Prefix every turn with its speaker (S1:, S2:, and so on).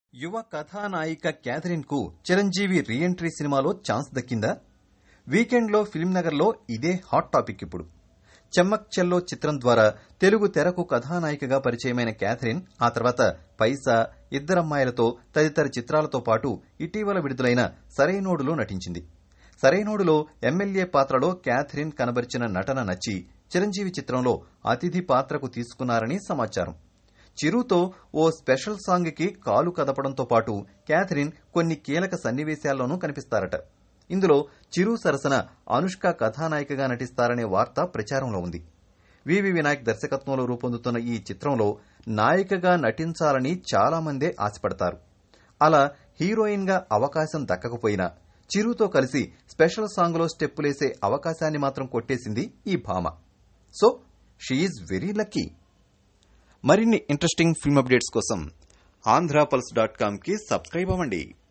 S1: యువ కథానాయిక క్యాథరిన్ కు చిరంజీవి రీఎంట్రీ సినిమాలో ఛాన్స్ దక్కిందా వీకెండ్లో ఫిల్మ్ నగర్లో ఇదే హాట్ టాపిక్ ఇప్పుడు చెమ్మక్ చెల్లో చిత్రం ద్వారా తెలుగు తెరకు కథానాయికగా పరిచయమైన క్యాథరిన్ ఆ తర్వాత పైసా ఇద్దరమ్మాయిలతో తదితర చిత్రాలతో పాటు ఇటీవల విడుదలైన సరైనోడులో నటించింది సరైనోడులో ఎమ్మెల్యే పాత్రలో క్యాథరిన్ కనబరిచిన నటన నచ్చి చిరంజీవి చిత్రంలో అతిథి పాత్రకు తీసుకున్నారని సమాచారం చిరుతో ఓ స్పెషల్ సాంగ్ కి కాలు కదపడంతో పాటు క్యాథరిన్ కొన్ని కీలక సన్నివేశాల్లోనూ కనిపిస్తారట ఇందులో చిరు సరసన అనుష్క కథానాయికగా నటిస్తారనే వార్త ప్రచారంలో ఉంది వివి వినాయక్ దర్శకత్వంలో రూపొందుతున్న ఈ చిత్రంలో నాయికగా నటించాలని చాలా మందే ఆశపడతారు అలా హీరోయిన్ గా అవకాశం దక్కకపోయినా చిరుతో కలిసి స్పెషల్ సాంగ్ లో స్టెప్పులేసే అవకాశాన్ని మాత్రం కొట్టేసింది ఈ భామ సో షీఈ్ వెరీ లక్కీ మరిన్ని ఇంట్రెస్టింగ్ ఫిల్మ్ అప్డేట్స్ కోసం ఆంధ్రాపల్స్ డాట్ కామ్ కి సబ్స్క్రైబ్ అవ్వండి